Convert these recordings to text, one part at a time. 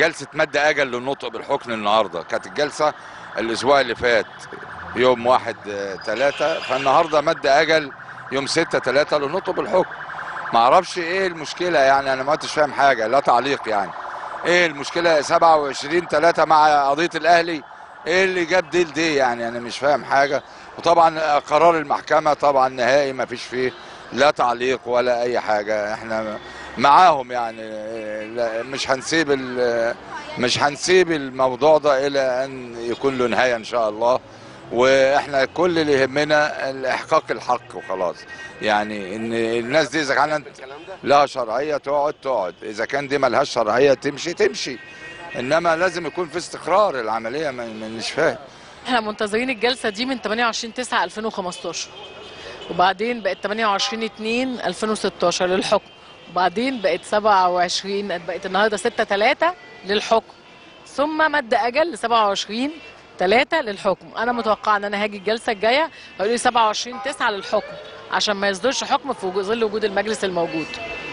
جلسه مد اجل للنطق بالحكم النهارده كانت الجلسه الاسبوع اللي فات يوم واحد آه، تلاتة فالنهارده مد اجل يوم ستة تلاتة للنطق بالحكم ما اعرفش ايه المشكله يعني انا ما كنتش فاهم حاجه لا تعليق يعني ايه المشكله 27 3 مع قضيه الاهلي ايه اللي جاب دي لدي يعني انا مش فاهم حاجه وطبعا قرار المحكمه طبعا نهائي ما فيش فيه لا تعليق ولا اي حاجه احنا معاهم يعني لا مش هنسيب ال- مش هنسيب الموضوع ده الى ان يكون له نهايه ان شاء الله واحنا كل اللي يهمنا الاحقاق الحق وخلاص يعني ان الناس دي اذا كانت لها شرعيه تقعد تقعد اذا كان دي ملهاش شرعيه تمشي تمشي انما لازم يكون في استقرار العمليه ما- ما- مش فاهم احنا منتظرين الجلسه دي من 28 9 2015 وبعدين بقت 28 2 2016 للحكم وبعدين بقت 27 بقت النهارده 6 3 للحكم ثم مد اجل ل 27 3 للحكم انا متوقعه ان انا هاجي الجلسه الجايه هيقولوا لي 27 9 للحكم عشان ما يصدرش حكم في وجو- ظل وجود المجلس الموجود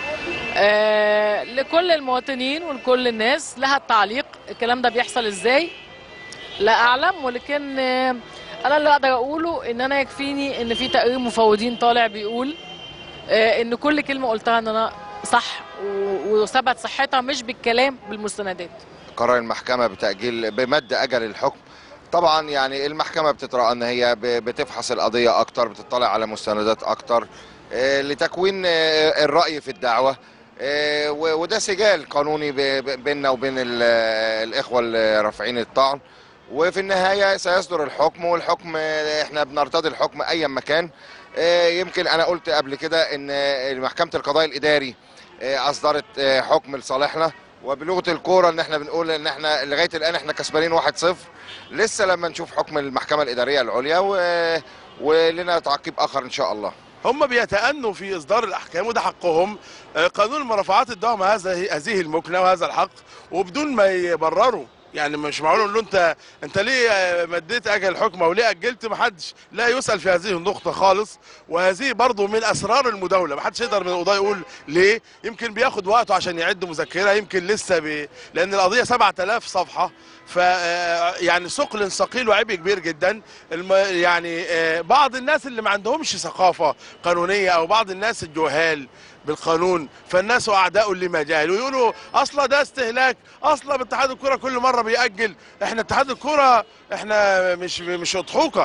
آه لكل المواطنين ولكل الناس لها التعليق الكلام ده بيحصل ازاي لا اعلم ولكن آه، انا اللي اقدر اقوله ان انا يكفيني ان في تقرير مفوضين طالع بيقول آه، ان كل كلمه قلتها ان انا صح و- وثبت صحتها مش بالكلام بالمستندات قرار المحكمة بتأجيل بمد أجل الحكم طبعا يعني المحكمة بتترى أن هي ب- بتفحص القضية أكتر بتطلع على مستندات أكتر آه، لتكوين آه، الرأي في الدعوة آه، و- وده سجال قانوني ب- ب- بيننا وبين ال- الإخوة اللي رافعين الطعن وفي النهاية سيصدر الحكم والحكم آه، احنا بنرتضي الحكم أيا مكان آه، يمكن أنا قلت قبل كده أن آه، محكمة القضاء الإداري آه، أصدرت آه، حكم لصالحنا وبلغه الكوره ان احنا بنقول ان احنا لغايه الان احنا كسبانين 1-0 لسه لما نشوف حكم المحكمه الاداريه العليا و... ولنا تعقيب اخر ان شاء الله هم بيتأنوا في إصدار الأحكام وده حقهم آه، قانون المرافعات اداهم هذا هذه المكنة وهذا الحق وبدون ما يبرروا يعني مش معقول نقول له انت انت ليه آه، مديت اجل الحكم او ليه اجلت ما حدش لا يسال في هذه النقطه خالص وهذه برضه من اسرار المداوله ما حدش يقدر من القضاه يقول ليه يمكن بياخد وقته عشان يعد مذكره يمكن لسه بي... لان القضيه 7000 صفحه ف آه، يعني ثقل ثقيل وعبء كبير جدا الم... يعني آه، بعض الناس اللي ما عندهمش ثقافه قانونيه او بعض الناس الجهال بالقانون فالناس اعداء لما جهل ويقولوا اصلا ده استهلاك اصلا اتحاد الكوره كل مره بيأجل احنا اتحاد الكوره احنا مش مش اضحوكه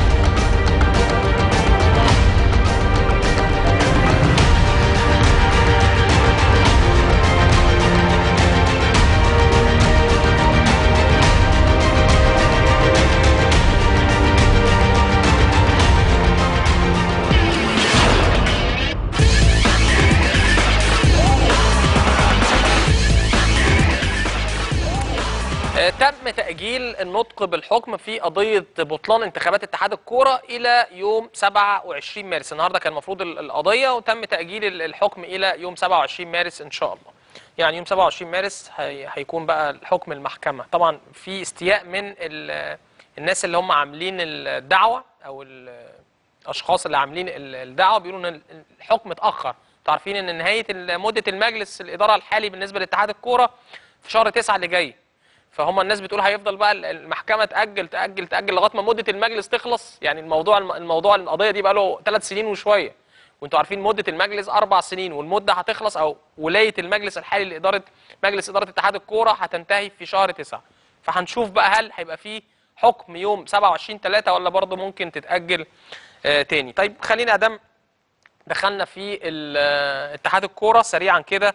آه، تم تأجيل النطق بالحكم في قضية بطلان انتخابات اتحاد الكورة إلى يوم 27 مارس النهاردة كان المفروض ال- القضية وتم تأجيل ال- الحكم إلى يوم 27 مارس إن شاء الله يعني يوم 27 مارس هي- هيكون بقى الحكم المحكمة طبعا في استياء من ال- الناس اللي هم عاملين الدعوة أو ال- الأشخاص اللي عاملين ال- الدعوة بيقولوا إن الحكم اتأخر انتوا عارفين إن نهاية ال- مدة المجلس الإدارة الحالي بالنسبة لاتحاد الكورة في شهر 9 اللي جاي فهم الناس بتقول هيفضل بقى المحكمه تاجل تاجل تاجل لغايه ما مده المجلس تخلص يعني الموضوع الموضوع القضيه دي بقى له ثلاث سنين وشويه وانتوا عارفين مده المجلس اربع سنين والمده هتخلص او ولايه المجلس الحالي لاداره مجلس اداره اتحاد الكوره هتنتهي في شهر تسعة فهنشوف بقى هل هيبقى فيه حكم يوم 27 3 ولا برضه ممكن تتاجل آه تاني طيب خلينا ادم دخلنا في ال- آه، اتحاد الكوره سريعا كده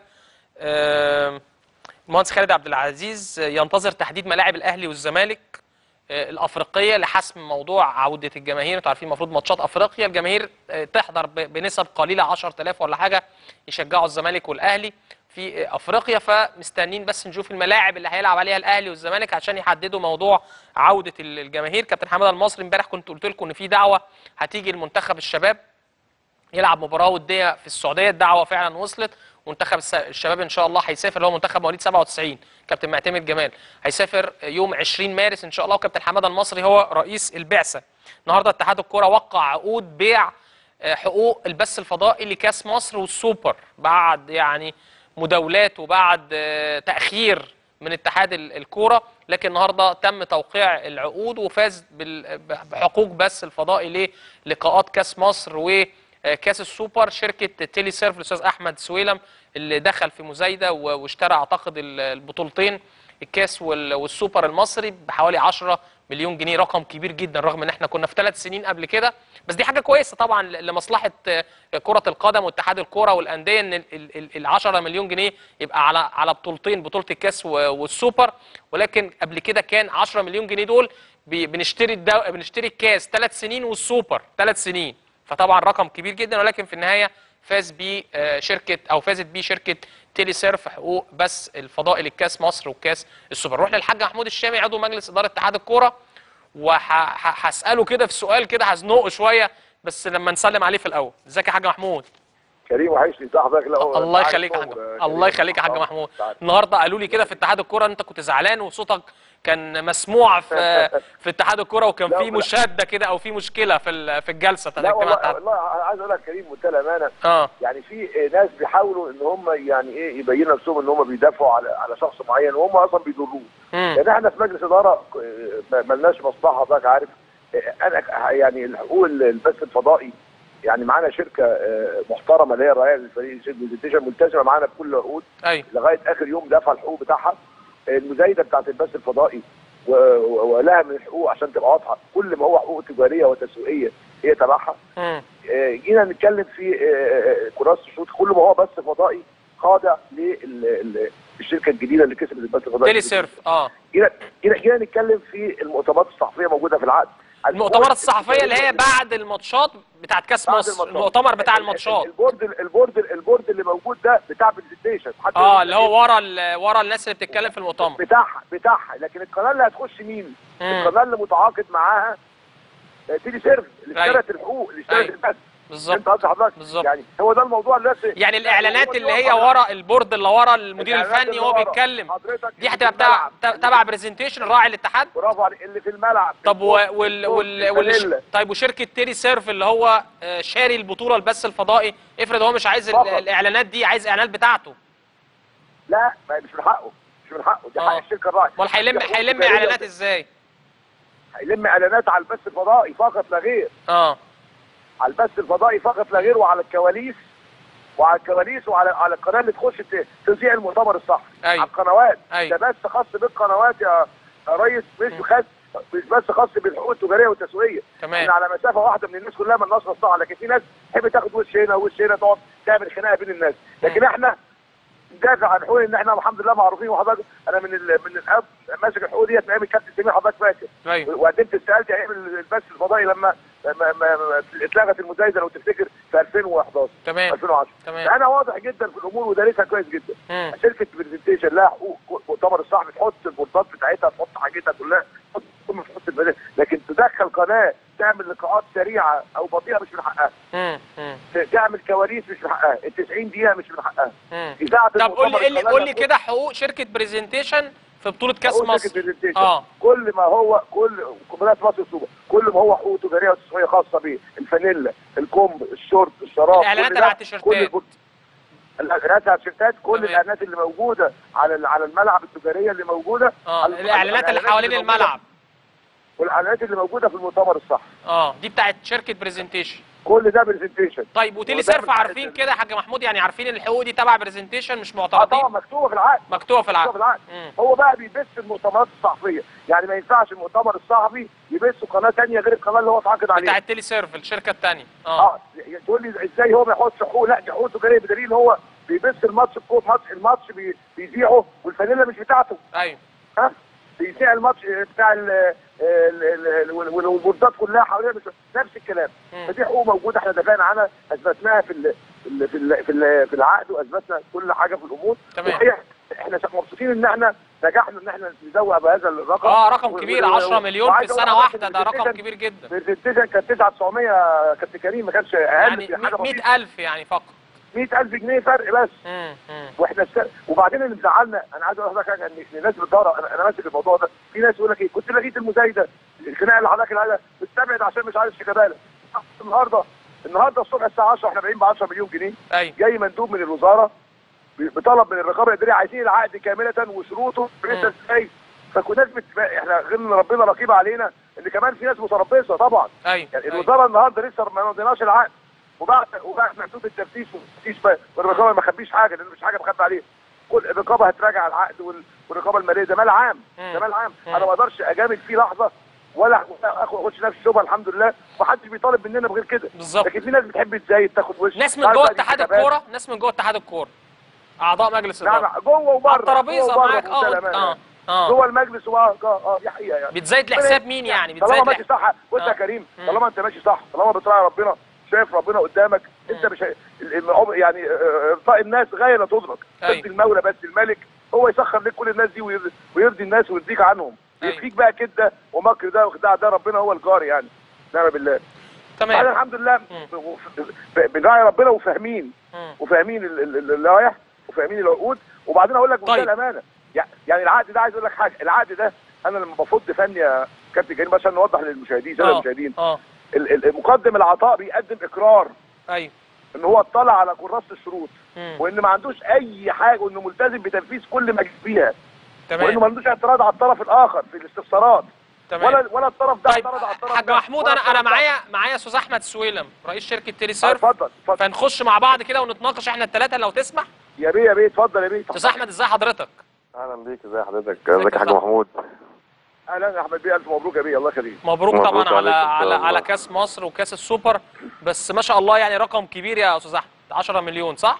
آه المهندس خالد عبد العزيز ينتظر تحديد ملاعب الاهلي والزمالك آه، الافريقيه لحسم موضوع عوده الجماهير انتوا عارفين المفروض ماتشات افريقيا الجماهير آه، تحضر ب- بنسب قليله 10000 ولا حاجه يشجعوا الزمالك والاهلي في آه، افريقيا فمستنين بس نشوف الملاعب اللي هيلعب عليها الاهلي والزمالك عشان يحددوا موضوع عوده ال- الجماهير كابتن حماده المصري امبارح كنت قلت لكم ان في دعوه هتيجي لمنتخب الشباب يلعب مباراه وديه في السعوديه الدعوه فعلا وصلت منتخب الس- الشباب ان شاء الله هيسافر اللي هو منتخب مواليد 97 كابتن معتمد جمال هيسافر يوم 20 مارس ان شاء الله وكابتن حماده المصري هو رئيس البعثه النهارده اتحاد الكوره وقع عقود بيع آه، حقوق البث الفضائي لكاس مصر والسوبر بعد يعني مداولات وبعد آه، تاخير من اتحاد ال- الكوره لكن النهارده تم توقيع العقود وفاز بال- بحقوق بث الفضائي للقاءات كاس مصر وكاس السوبر شركه تيلي سيرف الاستاذ احمد سويلم اللي دخل في مزايده و- واشترى اعتقد ال- البطولتين الكاس وال- والسوبر المصري بحوالي 10 مليون جنيه رقم كبير جدا رغم ان احنا كنا في ثلاث سنين قبل كده بس دي حاجه كويسه طبعا ل- لمصلحه آه، كره القدم واتحاد الكره والانديه ان ال- ال ال 10 مليون جنيه يبقى على على بطولتين بطوله الكاس و- والسوبر ولكن قبل كده كان 10 مليون جنيه دول بي- بنشتري الدو... بنشتري الكاس ثلاث سنين والسوبر ثلاث سنين فطبعا رقم كبير جدا ولكن في النهايه فاز بيه آه، شركه او فازت بيه شركه تيلي سيرف حقوق بث الفضائي للكاس مصر وكاس السوبر نروح للحاج محمود الشامي عضو مجلس اداره اتحاد الكوره وهساله كده في سؤال كده هزنقه شويه بس لما نسلم عليه في الاول ازيك يا حاج محمود كريم وحشني صاحبك لا الله يخليك يا حاج الله يخليك يا حاج محمود النهارده قالوا لي كده في اتحاد الكوره انت كنت زعلان وصوتك كان مسموع في في اتحاد الكوره وكان لا، في ولا- مشاده كده او في مشكله في ال- في الجلسه بتاعت لا اجتماع والله الاتحاد والله عايز اقول لك كريم بمنتهى الامانه اه يعني في ناس بيحاولوا ان هم يعني ايه يبينوا نفسهم ان هم بيدافعوا على على شخص معين وهم اصلا بيضروه مم. لان احنا في مجلس اداره آه، ما- ملناش مصلحه حضرتك عارف آه، انا يعني الحقوق البث الفضائي يعني معانا شركه آه، محترمه اللي هي الرعايه للفريق برزنتيشن ملتزمه معانا بكل العقود ايوه لغايه اخر يوم دفع الحقوق بتاعها المزايده بتاعت البث الفضائي و- و- ولها من الحقوق عشان تبقى واضحه كل ما هو حقوق تجاريه وتسويقيه هي تبعها مم. آه، جينا نتكلم في آه، آه، كراسه الشوط كل ما هو بث فضائي خاضع للشركه الجديده اللي كسبت البث الفضائي تيلي سيرف اه جينا جينا جينا نتكلم في المؤتمرات الصحفيه موجوده في العقد المؤتمرات الصحفيه اللي هي بعد الماتشات بتاعت كاس بعد مصر الماتشات. المؤتمر بتاع ال- ال- الماتشات البورد البورد البورد اللي موجود ده بتاع برزنتيشن اه اللي هو ورا ال- ورا الناس اللي بتتكلم في المؤتمر بتاعها بتاعها لكن القناه اللي هتخش مين؟ مم. القناه اللي متعاقد معاها آه، تيلي سيرف اللي أيوة. اشترت الحقوق اللي اشترت أيوة. البث بالظبط انت قصدي حضرتك بالظبط. يعني هو ده الموضوع اللي الناس- يعني الاعلانات هو اللي دي هي واقع. ورا البورد اللي ورا المدير الإعلانات الفني اللي وهو ورا. بيتكلم حضرتك دي اللي هتبقى في بتاع الملعب. تبع برزنتيشن راعي الاتحاد برافو عليك اللي في الملعب طب و... وال... وال... وال... الفانيلا. طيب وشركه تيري سيرف اللي هو آه، شاري البطوله البث الفضائي افرض هو مش عايز ال- فقط. الاعلانات دي عايز اعلانات بتاعته لا ما مش من حقه مش من حقه دي آه. حق الشركه الراعي امال هيلم دي حقوق هيلم تجارية. اعلانات ازاي هيلم اعلانات على البث الفضائي فقط لا غير اه على البث الفضائي فقط لا غير وعلى الكواليس وعلى الكواليس وعلى على القناه اللي تخش ت- تذيع المؤتمر الصحفي أيوة. على القنوات أيوة. ده بس خاص بالقنوات يا يا ريس مش خاص مش بس خاص بالحقوق التجاريه والتسويقيه تمام. احنا على مسافه واحده من الناس كلها من نصر الصاع لكن في ناس تحب تاخد وش هنا ووش هنا تقعد تعمل خناقه بين الناس لكن احنا ندافع عن حقوق ان احنا الحمد لله معروفين وحضرتك انا من ال من الاب ماسك الحقوق ديت من ايام الكابتن سمير حضرتك فاكر ايوه وقدمت استقالتي ايام البث الفضائي لما لما- ما- ما- اتلغت المزايده لو تفتكر في 2011 تمام 2010 تمام. فانا واضح جدا في الامور ودارسها كويس جدا مم. شركه برزنتيشن لها حقوق مؤتمر الصحفي تحط البورتات بتاعتها تحط حاجتها كلها تحط ثم تحط البرنامج. لكن تدخل قناه تعمل لقاءات سريعه او بطيئه مش من حقها مم. مم. تعمل كواليس مش من حقها ال 90 دقيقه مش من حقها مم. اذاعه طب قول لي المؤتمر قول لي القناة قول لي نفسها- كده حقوق شركه برزنتيشن في بطوله كاس حقوق مصر شركة برزنتيشن. اه كل ما هو كل قناه مصر السوبر كل ما هو حقوق تجاريه وتسويقيه خاصه بيه الفانيلا الكومب الشورت الشراب الإعلانات كل تبع ده، التيشيرتات. كل البر- الاعلانات على التيشيرتات كل تمام. الاعلانات اللي موجوده على ال- على الملعب التجاريه اللي موجوده اه على- الاعلانات اللي حوالين موجودة- الملعب والاعلانات اللي موجوده في المؤتمر الصحفي اه دي بتاعت شركه برزنتيشن كل ده برزنتيشن طيب وتيلي وده سيرف من- عارفين كده يا حاج محمود يعني عارفين ان الحقوق دي تبع برزنتيشن مش اه طبعا معترضين مكتوبه في العقد مكتوبه في مكتوبه العقد في العقد مم. هو بقى بيبث المؤتمرات الصحفيه يعني ما ينفعش المؤتمر الصحفي يبث قناه ثانيه غير القناه اللي هو اتعاقد عليها بتاعت تيلي سيرف الشركه الثانيه اه اه تقول لي ازاي هو ما يحطش حقوق لا دي حقوق تجاريه بدليل هو بيبث الماتش بكو ماتش الماتش بي- بيذيعه والفانيلا مش بتاعته ايوه ها بيذيع الماتش بتاع ال ال- ال- ال- وال- وال- والبوردات كلها حوالينا مش نفس الكلام مم. فدي حقوق موجوده احنا دافعنا عنها اثبتناها في ال في ال في ال في, ال في العقد واثبتنا كل حاجه في الامور تمام. وهي احنا مبسوطين ان احنا نجحنا ان احنا نزوق بهذا الرقم اه رقم و- كبير و- 10 مليون في وعايز أقول سنه لحضرتك واحده إن ده رقم البرزنتيشن- كبير جدا البرزنتيشن كانت 9900 كابتن كريم ما كانش اقل يعني في حاجه بسيطه 100000 يعني فقط 100000 جنيه فرق بس مم. مم. واحنا الس... وبعدين اللي مزعلنا انا عايز اقول لحضرتك حاجه ان إن الناس بتدور انا, أنا ماسك الموضوع ده في ناس يقول لك ايه كنت لغيت المزايده الخناقه اللي حضرتك اللي بتستبعد عشان مش عارف شيكابالا النهارده النهارده الصبح الساعه 10 احنا بايعين ب 10 مليون جنيه ايوه جاي مندوب من الوزاره بطلب من الرقابه الاداريه عايزين العقد كامله وشروطه لسه ازاي فكناش بت... احنا غير ان ربنا رقيب علينا ان كمان في ناس متربصه طبعا ايوه يعني أيوة. الوزاره النهارده لسه ما مضيناش العقد وبعد وبعد محدود التفتيش والتفتيش ما- والرقابه ما خبيش حاجه لان مش حاجه مخبي عليه كل الرقابه هتراجع العقد وال- والرقابه الماليه ده مال عام مم. ده مال عام مم. انا ما اقدرش اجامل فيه لحظه ولا ولا اخد اخدش نفسي شبهه الحمد لله ومحدش بيطالب مننا بغير كده بالظبط. لكن في ناس بتحب تزايد تاخد وش ناس من تعرف جوه بقى دي اتحاد انتخابات. الكوره ناس من جوه اتحاد الكوره اعضاء مجلس نعم الاداره جوه وبره على الترابيزه جوه وبره معاك بمنتهى اه الأمانة اه يعني. اه جوه المجلس واه اه اه دي حقيقه يعني بتزايد لحساب مين يعني طالما بتزايد ماشي لح... صح بص آه. يا كريم مم. طالما انت ماشي صح طالما بتراعي ربنا شايف ربنا قدامك انت مش هي- ال- ال- يعني آه، ارضاء الناس غايه لا تدرك أيوة. بس المولى بس الملك هو يسخر لك كل الناس دي ويرضي, ويرضي الناس ويرضيك عنهم أيوة. يكفيك بقى كده ومكر ده وخداع ده ربنا هو الجار يعني نعم بالله احنا تمام الحمد لله مم. وف- ب- بنراعي ربنا وفاهمين مم. وفاهمين ال- ال- ال- اللوائح وفاهمين العقود وبعدين اقول لك بمنتهى طيب. الامانه يع- يعني العقد ده عايز اقول لك حاجه العقد ده انا لما بفض فني يا كابتن كريم عشان نوضح للمشاهدين ساده اه المشاهدين اه ال- ال- مقدم العطاء بيقدم اقرار ايوه ان هو اطلع على كراسه الشروط مم. وان ما عندوش اي حاجه وانه ملتزم بتنفيذ كل ما جه فيها وانه ما تمام عندوش اعتراض على الطرف الاخر في الاستفسارات تمام ولا ولا الطرف ده طيب اعترض على الطرف حاج ده محمود ولا انا انا الطرف ده. معايا معايا استاذ احمد سويلم رئيس شركه تيلي آه، سيرف اتفضل اتفضل فنخش مع بعض كده ونتناقش احنا الثلاثه لو تسمح يا بيه يا بيه اتفضل يا بيه استاذ احمد ازي حضرتك اهلا بيك ازي حضرتك ازيك يا حاج محمود اهلا يا احمد بيه الف مبروك يا بيه الله يخليك مبروك مبروك طبعا على عليك إن شاء على الله. على كاس مصر وكاس السوبر بس ما شاء الله يعني رقم كبير يا استاذ احمد 10 مليون صح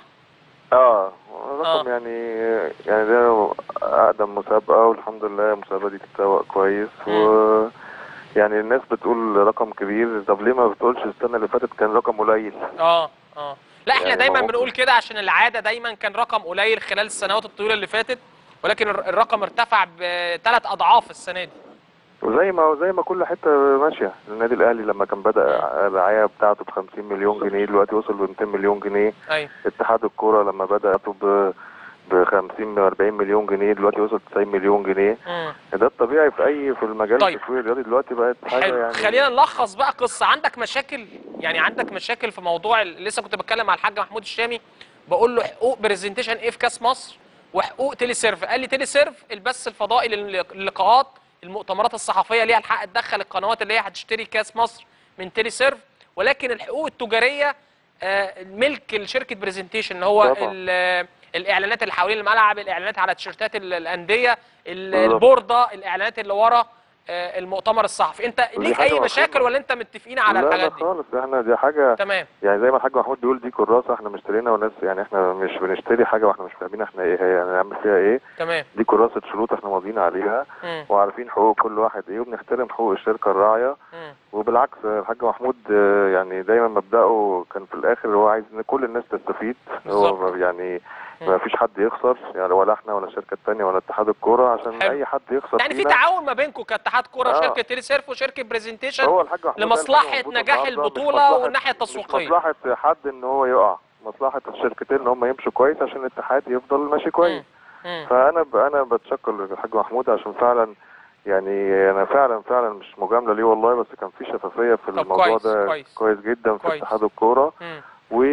اه آه. رقم يعني يعني ده اقدم مسابقه والحمد لله المسابقه دي تتسوق كويس و يعني الناس بتقول رقم كبير طب ليه ما بتقولش السنه اللي فاتت كان رقم قليل اه اه لا احنا يعني دايما ما هو- بنقول كده عشان العاده دايما كان رقم قليل خلال السنوات الطويله اللي فاتت ولكن الر- الرقم ارتفع بثلاث اضعاف السنه دي وزي ما زي ما كل حته ماشيه النادي الاهلي لما كان بدا الرعايه بتاعته ب 50 مليون جنيه دلوقتي وصل ب 200 مليون جنيه ايوه اتحاد الكوره لما بدا ب ب 50 40 مليون جنيه دلوقتي وصل 90 مليون جنيه مم. ده الطبيعي في اي في المجال طيب. التسويقي الرياضي دلوقتي بقت حاجه حلو يعني خلينا نلخص بقى قصه عندك مشاكل يعني عندك مشاكل في موضوع ال- لسه كنت بتكلم مع الحاج محمود الشامي بقول له حقوق برزنتيشن ايه في كاس مصر وحقوق تيلي سيرف قال لي تيلي سيرف البث الفضائي لل- للقاءات المؤتمرات الصحفيه ليها الحق تدخل القنوات اللي هي هتشتري كاس مصر من تيلي سيرف ولكن الحقوق التجاريه آه، ملك لشركه برزنتيشن اللي هو طبعا. ال- الاعلانات اللي حوالين الملعب الاعلانات على تيشيرتات ال- الانديه ال- بالظبط. البورده الاعلانات اللي ورا آه، المؤتمر الصحفي انت ودي ليك حاجة اي مفهومة. مشاكل ولا انت متفقين على لا لا الحاجات دي خالص احنا دي حاجه تمام يعني زي ما الحاج محمود بيقول دي كراسه احنا مشترينا وناس يعني احنا مش بنشتري حاجه واحنا مش فاهمين احنا ايه هي يعني نعمل فيها ايه تمام دي كراسه شروط احنا ماضيين عليها مم. وعارفين حقوق كل واحد ايه وبنحترم حقوق الشركه الراعيه مم. وبالعكس الحاج محمود آه، يعني دايما مبدأه كان في الاخر هو عايز ان كل الناس تستفيد هو بالظبط. ما- يعني مم. ما فيش حد يخسر يعني ولا احنا ولا الشركه الثانيه ولا اتحاد الكوره عشان حلو. اي حد يخسر يعني في فينا تعاون ما بينكم كاتحاد كوره آه. شركه تيلي سيرف وشركه برزنتيشن هو الحاج محمود قال لمصلحة حاجة مظبوطة نجاح النهاردة، مش البطولة مصلحة- والناحية مش التسويقية. مصلحه حد ان هو يقع مصلحه الشركتين ان هم يمشوا كويس عشان الاتحاد يفضل ماشي كويس مم. فانا ب... انا بتشكر للحاج محمود عشان فعلا يعني انا فعلا فعلا مش مجامله ليه والله بس كان في شفافيه في طب الموضوع كويس، ده كويس. كويس جدا في كويس. اتحاد الكوره مم.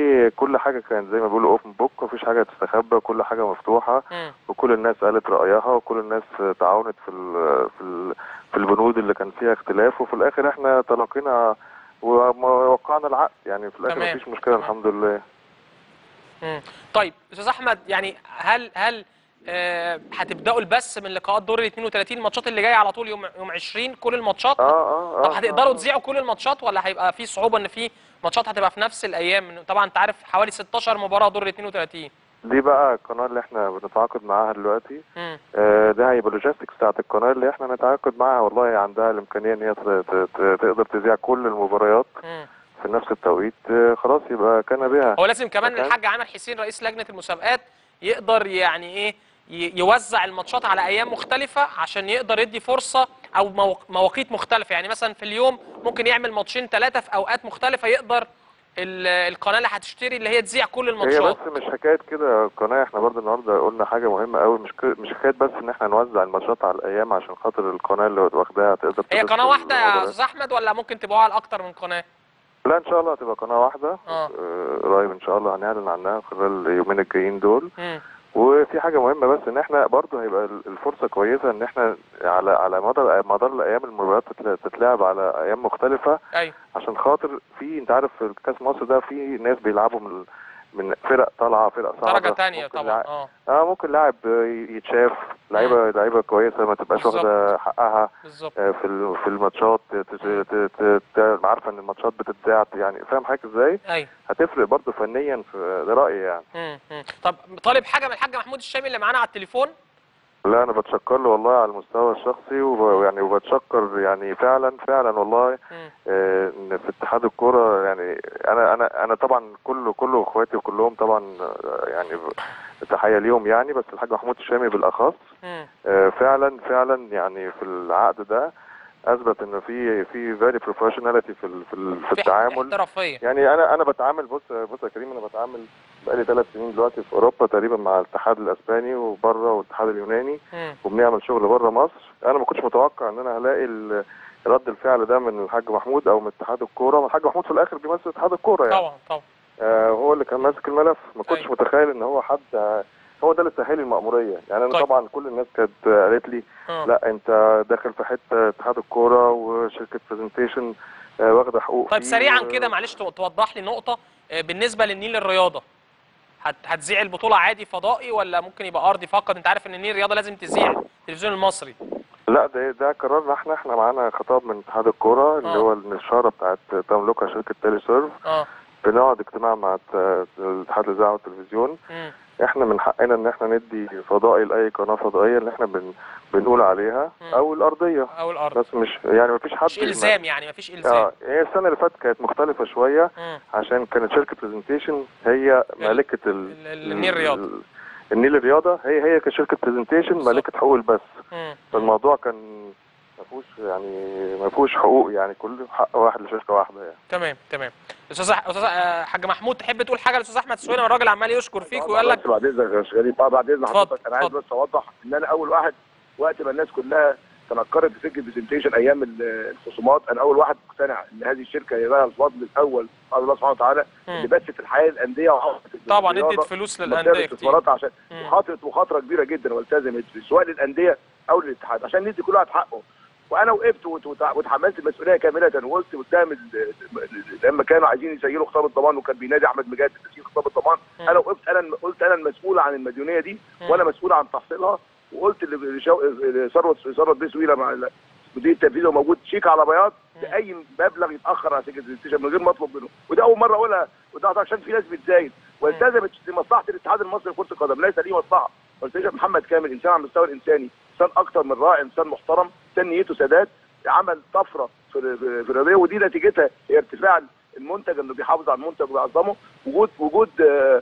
وكل حاجه كانت زي ما بيقولوا اوبن بوك مفيش حاجه تستخبى كل حاجه مفتوحه مم. وكل الناس قالت رايها وكل الناس تعاونت في ال... في ال... في البنود اللي كان فيها اختلاف وفي الاخر احنا تلاقينا ووقعنا العقد يعني في الاخر تمام، مفيش مشكله تمام. الحمد لله مم. طيب استاذ احمد يعني هل هل آه، هتبداوا البث من لقاءات دور ال 32 الماتشات اللي جايه على طول يوم يوم 20 كل الماتشات اه اه, آه طب هتقدروا آه. تذيعوا كل الماتشات ولا هيبقى في صعوبه ان في ماتشات هتبقى في نفس الايام طبعا انت عارف حوالي 16 مباراه دور ال 32 دي بقى القناه اللي احنا بنتعاقد معاها دلوقتي مم. آه، ده هيبقى اللوجيستكس بتاعت القناه اللي احنا نتعاقد معاها والله عندها الامكانيه ان هي ت- ت- ت- تقدر تذيع كل المباريات مم. في نفس التوقيت آه، خلاص يبقى كان بها هو لازم كمان تمام. الحاج عامر حسين رئيس لجنه المسابقات يقدر يعني ايه ي- يوزع الماتشات على ايام مختلفه عشان يقدر يدي فرصه او مو- مواقيت مختلفه يعني مثلا في اليوم ممكن يعمل ماتشين ثلاثه في اوقات مختلفه يقدر ال- القناه اللي هتشتري اللي هي تذيع كل هي الماتشات بس مش حكايه كده القناه احنا برضه النهارده قلنا حاجه مهمه قوي مش ك- مش حكايه بس ان احنا نوزع الماتشات على الايام عشان خاطر القناه اللي واخداها تقدر هي تبث قناه واحده يا المباريات. استاذ احمد ولا ممكن تبقوا على اكتر من قناه لا ان شاء الله هتبقى قناه واحده آه. آه، قريب ان شاء الله هنعلن عنها خلال اليومين الجايين دول مم. وفي حاجه مهمه بس ان احنا برضه هيبقى ال- الفرصه كويسه ان احنا على على مدار مدار الايام المباريات تتل- تتلعب على ايام مختلفه ايوه عشان خاطر في انت عارف في كاس مصر ده في ناس بيلعبوا من من فرق طالعه فرق صعبه درجه تانية ممكن طبعا لع- اه اه ممكن لاعب يتشاف لعيبه لعيبه كويسه ما تبقاش بالظبط. واخده حقها بالظبط آه، في ال- في الماتشات ت- ت- ت- ت- ت- عارفه ان الماتشات بتتذاع يعني فاهم حضرتك ازاي ايوه هتفرق برضه فنيا في ده رايي يعني مم. مم. طب طالب حاجه من الحاج محمود الشامي اللي معانا على التليفون لا انا بتشكر له والله على المستوى الشخصي ويعني وبتشكر يعني فعلا فعلا والله مم. آه، ان في اتحاد الكوره يعني انا انا انا طبعا كله كله اخواتي وكلهم طبعا آه، يعني ب- تحيه ليهم يعني بس الحاج محمود الشامي بالاخص مم. آه، فعلا فعلا يعني في العقد ده اثبت ان في في فيري بروفيشناليتي في ال- في ال- في في التعامل احترافيه يعني انا انا بتعامل بص بص يا كريم انا بتعامل بقالي ثلاث سنين دلوقتي في اوروبا تقريبا مع الاتحاد الاسباني وبره والاتحاد اليوناني مم. وبنعمل شغل بره مصر انا ما كنتش متوقع ان انا هلاقي ال- رد الفعل ده من الحاج محمود او من اتحاد الكوره الحاج محمود في الاخر بيمثل اتحاد الكوره يعني طبعا طبعا آه هو اللي كان ماسك الملف ما كنتش أيوة. متخيل ان هو حد آه، هو ده اللي سهل لي المأمورية يعني انا طيب. طبعا كل الناس كانت آه، قالت لي آه. لا انت داخل في حته اتحاد الكوره وشركه برزنتيشن واخده حقوق طيب فيه سريعا و- كده معلش تو- توضح لي نقطه آه، بالنسبه للنيل الرياضه هت- هتذيع البطوله عادي فضائي ولا ممكن يبقى ارضي فقط انت عارف ان النيل الرياضه لازم تذيع التلفزيون المصري لا ده ده قرارنا احنا احنا معانا خطاب من اتحاد الكوره اللي آه. هو الاشاره بتاعت تملكها شركه تيلي سيرف اه بنقعد اجتماع مع الت- الاتحاد الاذاعه والتلفزيون مم. احنا من حقنا ان احنا ندي فضائي لاي قناه فضائيه اللي احنا بن بنقول عليها مم. او الارضيه او الارض بس مش يعني مفيش حد مش الزام يعني مفيش الزام اه هي السنه اللي فاتت كانت مختلفه شويه مم. عشان كانت شركه برزنتيشن هي مالكه ال... ال- ال- النيل الرياضة. ال- النيل الرياضه هي هي كشركه برزنتيشن بالظبط. مالكه حقوق البث مم. فالموضوع كان ما فيهوش يعني ما فيهوش حقوق يعني كله حق واحد لشركه واحده يعني تمام تمام استاذ أح- استاذ آه، حاج محمود تحب تقول حاجه للاستاذ احمد سويلم الراجل عمال يشكر فيك ويقول لك بس بعد اذنك يا شيخ غريب اه بعد اذن اتفضل، حضرتك انا عايز اتفضل. بس اوضح ان انا اول واحد وقت ما الناس كلها تنكرت في فكره برزنتيشن ايام ال- الخصومات انا اول واحد مقتنع ان هذه الشركه هي لها الفضل الاول بعد الله سبحانه وتعالى مم. اللي بثت الحياه الانديه وحطت طبعا الرياضة ادت فلوس ومسار للانديه كتير استثمارات عشان مم. وخاطرت مخاطره كبيره جدا والتزمت سواء للانديه او للاتحاد عشان ندي كل واحد حقه وانا وقفت وت- وت- وتحملت المسؤوليه كامله وقلت قدام ال- لما كانوا عايزين يسيروا خطاب الضمان وكان بينادي احمد مجاهد بتسيير خطاب الضمان مم. انا وقفت انا قلت انا المسؤول عن المديونيه دي مم. وانا مسؤول عن تحصيلها وقلت لشو- لثروت ثروت بيه سويله مع ال- المدير التنفيذي وموجود شيك على بياض باي مبلغ يتاخر على سكه الستيشن من غير ما اطلب منه وده اول مره اقولها وده عشان في ناس بتزايد والتزمت لمصلحه الاتحاد المصري لكره القدم ليس لي مصلحه والسيد محمد كامل انسان على المستوى الانساني انسان اكتر من رائع انسان محترم انسان نيته سداد عمل طفره في في في الرياضيه ودي نتيجتها هي ارتفاع المنتج انه بيحافظ على المنتج وبيعظمه وجود وجود آه،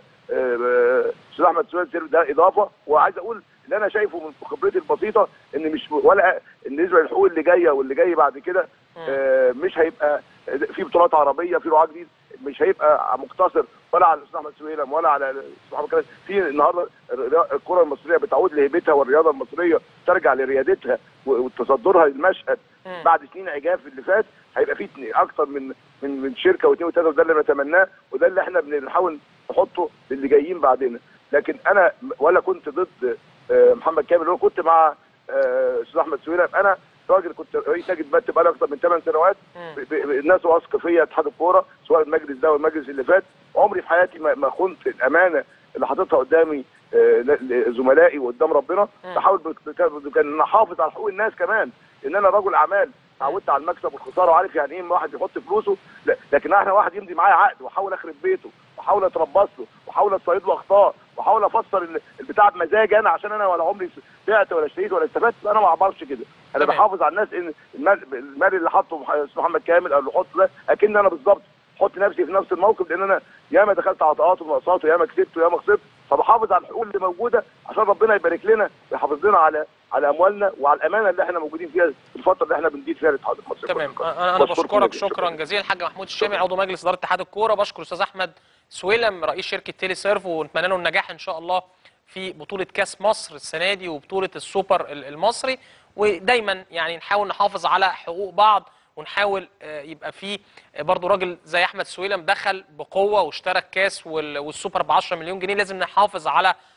آه، استاذ احمد سويد سيرف ده اضافه وعايز اقول اللي انا شايفه من خبرتي البسيطه ان مش ولا بالنسبه للحقوق اللي جايه واللي جاي بعد كده آه، مش هيبقى في بطولات عربيه في رعاه جديد مش هيبقى مقتصر ولا على الاستاذ احمد سويلم ولا على الاستاذ محمد كلام في النهارده الريا- الكره المصريه بتعود لهيبتها والرياضه المصريه ترجع لريادتها و- وتصدرها للمشهد مم. بعد سنين عجاف اللي فات هيبقى في اتنين- اكتر من من من شركه واثنين وثلاثه وده اللي بنتمناه وده اللي احنا بنحاول نحطه للي جايين بعدنا لكن انا ولا كنت ضد آه، محمد كامل ولا كنت مع آه، استاذ احمد سويلم انا راجل كنت رئيس نادي بات بقالي اكتر من 8 سنوات مم. ب- ب- الناس واثقه فيا اتحاد الكوره سواء المجلس ده والمجلس اللي فات عمري في حياتي ما ما خنت الامانه اللي حاططها قدامي آه، ل- لزملائي وقدام ربنا مم. بحاول بك- بك- بك- ان أنا احافظ على حقوق الناس كمان ان انا رجل اعمال اتعودت على المكسب والخساره وعارف يعني ايه إن واحد يحط فلوسه لا، لكن احنا واحد يمضي معايا عقد واحاول اخرب بيته واحاول اتربص له واحاول اصيد له اخطاء واحاول افسر ال- البتاع بمزاجي انا عشان انا ولا عمري بعت ولا اشتريت ولا استفدت انا ما اعبرش كده انا تمام. بحافظ على الناس ان المال, المال اللي حاطه مح- أستاذ محمد كامل او اللي حطه ده اكن انا بالظبط احط نفسي في نفس الموقف لان انا ياما دخلت عطاءات ونقصات وياما كسبت وياما خسرت فبحافظ على الحقوق اللي موجوده عشان ربنا يبارك لنا ويحافظ لنا على على اموالنا وعلى الامانه اللي احنا موجودين فيها في الفتره اللي احنا بندير فيها الاتحاد المصري تمام لكرة القدم. انا انا بشكركم بشكرك جداً. شكرا جزيلا الحاج محمود الشامي عضو مجلس اداره اتحاد الكوره بشكر استاذ احمد سويلم رئيس شركه تيلي سيرف ونتمنى له النجاح ان شاء الله في بطوله كاس مصر السنه دي وبطوله السوبر ال- المصري ودايما يعني نحاول نحافظ على حقوق بعض ونحاول آه، يبقى في آه، برضو راجل زي احمد سويلم دخل بقوه واشترى الكاس وال- والسوبر ب 10 مليون جنيه لازم نحافظ على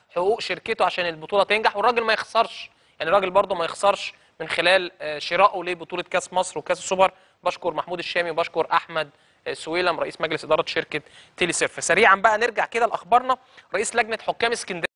حقوق شركته عشان البطوله تنجح والراجل ما يخسرش يعني الراجل برضه ما يخسرش من خلال آه، شرائه لبطوله كاس مصر وكاس السوبر بشكر محمود الشامي وبشكر احمد آه، سويلم رئيس مجلس اداره شركه تيلي سيرف سريعا بقى نرجع كده لاخبارنا رئيس لجنه حكام اسكندريه